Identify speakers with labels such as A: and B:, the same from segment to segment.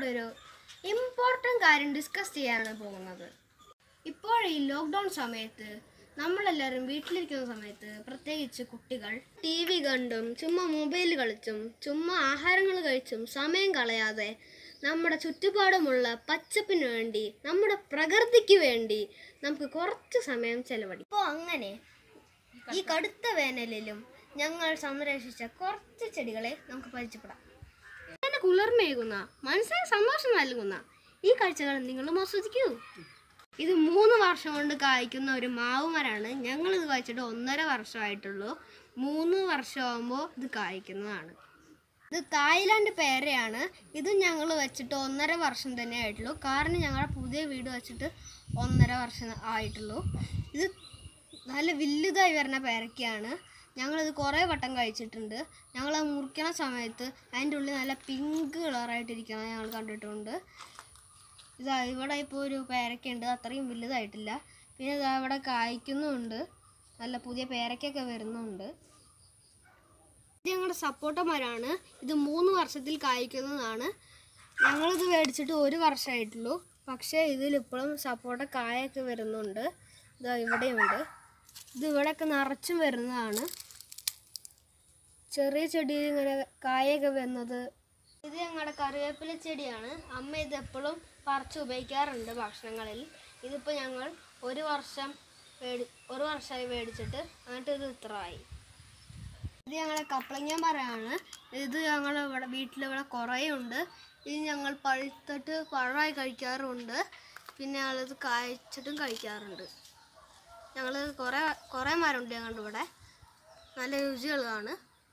A: നമ്മളൊരു ഇമ്പോർട്ടൻ്റ് കാര്യം ഡിസ്കസ് ചെയ്യാനാണ് പോകുന്നത് ഇപ്പോൾ ഈ ലോക്ക്ഡൗൺ സമയത്ത് നമ്മളെല്ലാവരും വീട്ടിലിരിക്കുന്ന സമയത്ത് പ്രത്യേകിച്ച് കുട്ടികൾ ടി വി കണ്ടും ചുമ്മാ മൊബൈൽ കളിച്ചും ചുമ്മാ ആഹാരങ്ങൾ കഴിച്ചും സമയം കളയാതെ നമ്മുടെ ചുറ്റുപാടുമുള്ള പച്ചപ്പിന് വേണ്ടി നമ്മുടെ പ്രകൃതിക്ക് വേണ്ടി നമുക്ക് കുറച്ച് സമയം ചെലവഴിക്കും അപ്പോൾ അങ്ങനെ ഈ കടുത്ത വേനലിലും ഞങ്ങൾ സംരക്ഷിച്ച കുറച്ച് ചെടികളെ നമുക്ക് പരിചയപ്പെടാം അങ്ങനെ കുളിർമേകുന്ന മനസ്സിന് സന്തോഷം നൽകുന്ന ഈ കാഴ്ചകൾ നിങ്ങളും ആസ്വദിക്കൂ ഇത് മൂന്ന് വർഷം കൊണ്ട് കായ്ക്കുന്ന ഒരു മാവ് മരമാണ് ഞങ്ങൾ ഇത് കായ്ച്ചിട്ട് ഒന്നര വർഷമായിട്ടുള്ളൂ മൂന്ന് വർഷമാകുമ്പോൾ ഇത് കായ്ക്കുന്നതാണ് ഇത് തായ്ലാൻഡ് പേരയാണ് ഇത് ഞങ്ങൾ വെച്ചിട്ട് ഒന്നര വർഷം തന്നെ ആയിട്ടുള്ളൂ കാരണം ഞങ്ങളുടെ പുതിയ വീട് വെച്ചിട്ട് ഒന്നര വർഷം ആയിട്ടുള്ളൂ ഇത് നല്ല വലുതായി വരുന്ന പേരയ്ക്കാണ് ഞങ്ങളിത് കുറേ വട്ടം കഴിച്ചിട്ടുണ്ട് ഞങ്ങൾ മുറിക്കണ സമയത്ത് അതിൻ്റെ ഉള്ളിൽ നല്ല പിങ്ക് കളറായിട്ടിരിക്കണം ഞങ്ങൾ കണ്ടിട്ടുണ്ട് ഇതാ ഇവിടെ ഇപ്പോൾ ഒരു പേരയ്ക്കുണ്ട് അത്രയും വലുതായിട്ടില്ല പിന്നെ ഇതാ ഇവിടെ കായ്ക്കുന്നുമുണ്ട് നല്ല പുതിയ പേരയ്ക്കൊക്കെ വരുന്നുണ്ട് ഇത് ഞങ്ങളുടെ സപ്പോട്ട മരമാണ് ഇത് മൂന്ന് വർഷത്തിൽ കായ്ക്കുന്നതാണ് ഞങ്ങളിത് മേടിച്ചിട്ട് ഒരു വർഷമായിട്ടുള്ളൂ പക്ഷേ ഇതിലിപ്പോഴും സപ്പോട്ട കായൊക്കെ വരുന്നുണ്ട് ഇതാ ഇവിടെയുണ്ട് ഇത് ഇവിടെയൊക്കെ നിറച്ചും വരുന്നതാണ് ചെറിയ ചെടിയിൽ ഇങ്ങനെ കായൊക്കെ വരുന്നത് ഇത് ഞങ്ങളുടെ കറിവേപ്പില ചെടിയാണ് അമ്മ ഇത് എപ്പോഴും പറിച്ച് ഉപയോഗിക്കാറുണ്ട് ഭക്ഷണങ്ങളിൽ ഇതിപ്പോൾ ഞങ്ങൾ ഒരു വർഷം മേടി ഒരു വർഷമായി മേടിച്ചിട്ട് എന്നിട്ട് ഇത് ഇത്രയായി ഇത് ഞങ്ങളുടെ കപ്പളങ്ങ മരമാണ് ഇത് ഞങ്ങൾ ഇവിടെ വീട്ടിലിവിടെ കുറേ ഉണ്ട് ഇത് ഞങ്ങൾ പഴുത്തിട്ട് പഴമായി കഴിക്കാറുണ്ട് പിന്നെ ഞങ്ങളിത് കായ്ച്ചിട്ടും കഴിക്കാറുണ്ട് ഞങ്ങൾ കുറേ കുറേ മരമുണ്ട് ഞങ്ങളുടെ ഇവിടെ നല്ല രുചിയുള്ളതാണ്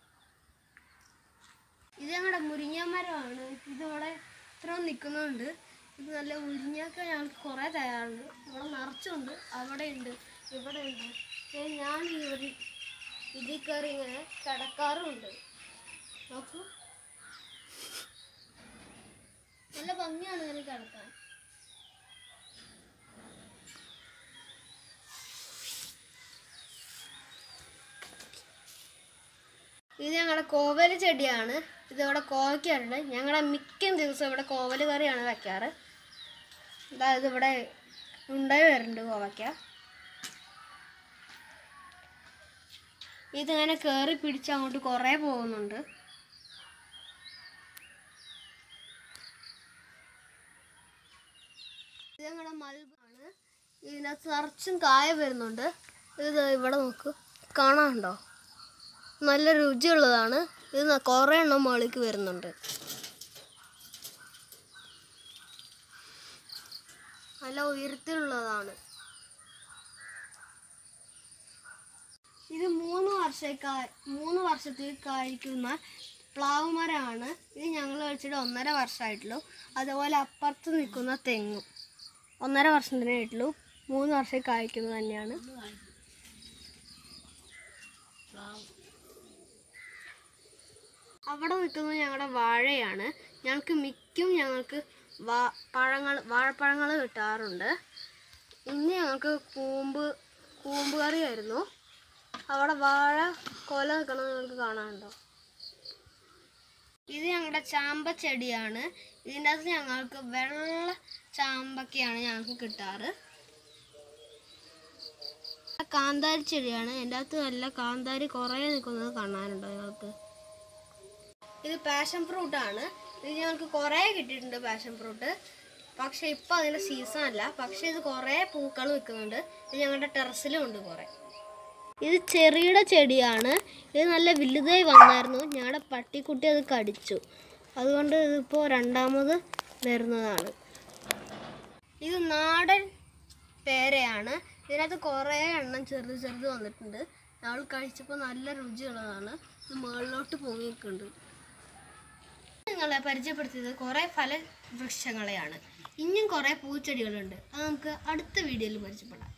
A: ഇത് ഞങ്ങളുടെ മുരിങ്ങ മരമാണ് ഇതിവിടെ ഇത്ര നിൽക്കുന്നുണ്ട് ഇത് നല്ല മുരിങ്ങയൊക്കെ ഞങ്ങൾക്ക് കുറേ തയ്യാറുണ്ട് ഇവിടെ നിറച്ചുണ്ട് അവിടെ ഉണ്ട് ഇവിടെ ഉണ്ട് പിന്നെ ഞാൻ ഇവിടെ ഇതിൽ കയറി ഇങ്ങനെ കിടക്കാറുമുണ്ട് നോക്കൂ നല്ല ഭംഗിയാണ് ഇങ്ങനെ കിടക്കാൻ ഇത് ഞങ്ങളുടെ കോവൽ ചെടിയാണ് ഇതിവിടെ കോവയ്ക്കാറുണ്ട് ഞങ്ങളുടെ മിക്ക ദിവസവും ഇവിടെ കോവൽ കറിയാണ് വെക്കാറ് അതായത് ഇവിടെ ഉണ്ടായി വരുന്നുണ്ട് കോവയ്ക്ക ഇതിങ്ങനെ കയറി പിടിച്ച് അങ്ങോട്ട് കുറേ പോകുന്നുണ്ട് ഇത് ഞങ്ങളുടെ മൽബാണ് ഇതിനകത്ത് നിറച്ചും കായ വരുന്നുണ്ട് ഇത് ഇവിടെ നോക്ക് കാണാനുണ്ടോ നല്ല രുചിയുള്ളതാണ് ഇത് ന- കുറേ എണ്ണം മുകളിലേക്ക് വരുന്നുണ്ട് നല്ല ഉയരത്തിലുള്ളതാണ് ഇത് മൂന്ന് വർഷക്കാ മൂന്ന് വർഷത്തിൽ കായ്ക്കുന്ന പ്ലാവ് മരമാണ് ഇത് ഞങ്ങൾ വെച്ചിട്ട് ഒന്നര വർഷമായിട്ടുള്ളൂ അതുപോലെ അപ്പുറത്ത് നിൽക്കുന്ന തെങ്ങും ഒന്നര വർഷം തന്നെ ആയിട്ടുള്ളൂ മൂന്ന് വർഷം കായ്ക്കുന്നത് തന്നെയാണ് അവിടെ നിൽക്കുന്നത് ഞങ്ങളുടെ വാഴയാണ് ഞങ്ങൾക്ക് മിക്കും ഞങ്ങൾക്ക് വാ പഴങ്ങൾ വാഴപ്പഴങ്ങൾ കിട്ടാറുണ്ട് ഇന്ന് ഞങ്ങൾക്ക് കൂമ്പ് കൂമ്പ് കറിയായിരുന്നു അവിടെ വാഴ കൊല നിൽക്കുന്നത് നിങ്ങൾക്ക് കാണാനുണ്ടോ ഇത് ഞങ്ങളുടെ ചാമ്പ ചെടിയാണ് ഇതിൻ്റെ അകത്ത് ഞങ്ങൾക്ക് വെള്ള ചാമ്പക്കയാണ് ഞങ്ങൾക്ക് കിട്ടാറ് കാന്താരി ചെടിയാണ് എൻ്റെ അകത്ത് നല്ല കാന്താരി കുറേ നിൽക്കുന്നത് കാണാനുണ്ടോ ഞങ്ങൾക്ക് ഇത് പാഷൻ ഫ്രൂട്ട് ആണ് ഇത് ഞങ്ങൾക്ക് കുറേ കിട്ടിയിട്ടുണ്ട് പാഷൻ ഫ്രൂട്ട് പക്ഷേ ഇപ്പോൾ അതിൻ്റെ സീസൺ അല്ല പക്ഷേ ഇത് കുറേ പൂക്കൾ നിൽക്കുന്നുണ്ട് ഇത് ഞങ്ങളുടെ ടെറസിലും ഉണ്ട് കുറേ ഇത് ചെറിയുടെ ചെടിയാണ് ഇത് നല്ല വലുതായി വന്നായിരുന്നു ഞങ്ങളുടെ പട്ടിക്കുട്ടി അത് കടിച്ചു അതുകൊണ്ട് ഇതിപ്പോൾ രണ്ടാമത് വരുന്നതാണ് ഇത് നാടൻ പേരയാണ് ഇതിനകത്ത് കുറേ എണ്ണം ചെറുത് ചെറുത് വന്നിട്ടുണ്ട് ഞങ്ങൾ കഴിച്ചപ്പോൾ നല്ല രുചിയുള്ളതാണ് ഇത് മുകളിലോട്ട് പൊങ്ങി നിൽക്കുന്നുണ്ട് നിങ്ങളെ പരിചയപ്പെടുത്തിയത് കുറേ ഫല വൃക്ഷങ്ങളെയാണ് ഇനിയും കുറേ പൂച്ചെടികളുണ്ട് അത് നമുക്ക് അടുത്ത വീഡിയോയിൽ പരിചയപ്പെടാം